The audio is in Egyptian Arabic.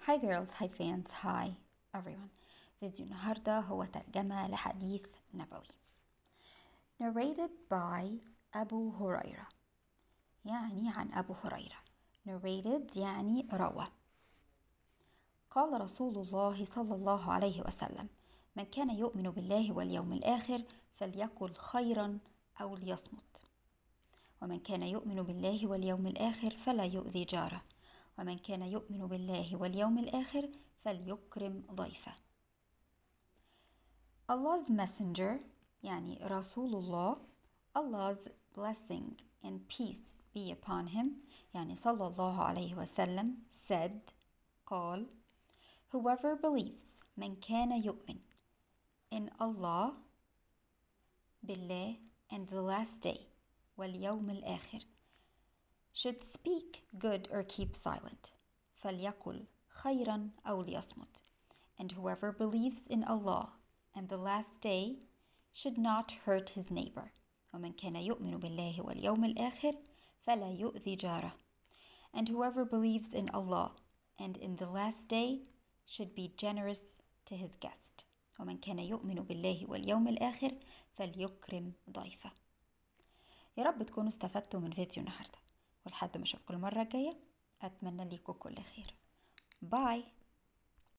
Hi girls, hi fans, hi everyone. فيديو النهاردة هو ترجمة لحديث نبوي. Narrated by أبو هريرة. يعني عن أبو هريرة. Narrated يعني روى. قال رسول الله صلى الله عليه وسلم: من كان يؤمن بالله واليوم الآخر فليقل خيرا أو ليصمت. ومن كان يؤمن بالله واليوم الآخر فلا يؤذي جاره. ومن كان يؤمن بالله واليوم الآخر فليكرم ضيفه. Allah's messenger يعني رسول الله Allah's blessing and peace be upon him يعني صلى الله عليه وسلم said قال Whoever believes من كان يؤمن in Allah بالله and the last day واليوم الآخر should speak good or keep silent فليقل خيرا أو ليصمت and whoever believes in Allah and the last day should not hurt his neighbor ومن كان يؤمن بالله واليوم الآخر فلا يؤذي جاره and whoever believes in Allah and in the last day should be generous to his guest ومن كان يؤمن بالله واليوم الآخر فليكرم ضيفه يا رب تكونوا استفدتوا من فيديو النهارده ولحد ما اشوفكم المره الجايه اتمنى ليكم كل خير باي